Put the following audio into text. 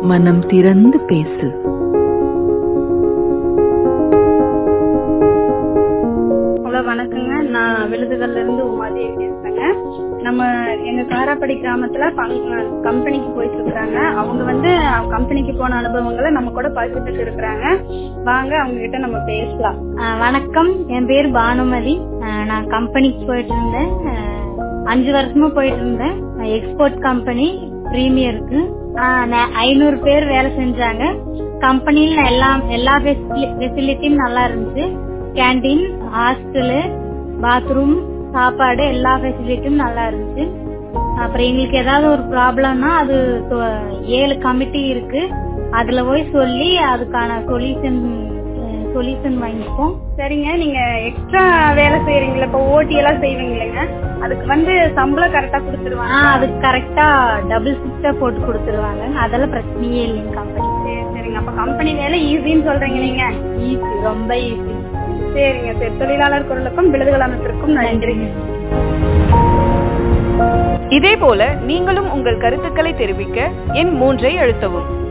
மனம் திறந்து பேசு ஹலோ வணக்கங்க நான் விழுதுகள்ல இருந்து உமாதேவி பேசுறேங்க நம்ம எங்க காராப்படி கிராமத்துல கம்பெனிக்கு போயிட்டு இருக்கிறாங்க அவங்க வந்து கம்பெனிக்கு போன அனுபவங்களை நம்ம கூட பகிர்ந்துட்டு இருக்கிறாங்க வாங்க அவங்க கிட்ட நம்ம பேசலாம் ஆஹ் வணக்கம் என் பேர் பானுமதி ஆஹ் நான் கம்பெனிக்கு போயிட்டு இருந்தேன் ஆஹ் அஞ்சு வருஷமா போயிட்டு இருந்தேன் எக்ஸ்போர்ட் கம்பெனி பிரீமியருக்கு ஐநூறு பேர் வேலை செஞ்சாங்க கம்பெனில எல்லாம் எல்லா ஃபெசிலிட்டியும் நல்லா இருந்துச்சு கேண்டீன் ஹாஸ்டலு பாத்ரூம் சாப்பாடு எல்லா ஃபெசிலிட்டியும் நல்லா இருந்துச்சு அப்புறம் எங்களுக்கு ஏதாவது ஒரு ப்ராப்ளம்னா அது சொ- ஏழு கமிட்டி இருக்கு அதுல போய் சொல்லி அதுக்கான சொல்யூஷன் சொல்யூஷன் வாங்கிப்போம் சரிங்க நீங்க எக்ஸ்ட்ரா வேலை செய்யறீங்களா இப்ப ஓட்டி எல்லாம் செய்வீங்களேங்க அதுக்கு வந்து சம்பளம் கரெக்டா கொடுத்துருவாங்க ஆஹ் அதுக்கு கரெக்டா டபுள் ஷிஃப்டா போட்டு கொடுத்துருவாங்க அதெல்லாம் பிரச்சனையே இல்லைங்க கம்பெனி சரி சரிங்க அப்ப கம்பெனி வேலை ஈஸின்னு சொல்றீங்க நீங்க ஈஸி ரொம்ப ஈஸி சரிங்க சரி தொழிலாளர் குரலுக்கும் விழுதுகள் அமைப்பிற்கும் நன்றிங்க இதேபோல நீங்களும் உங்கள் கருத்துக்களை தெரிவிக்க எண் மூன்றை அழுத்தவும்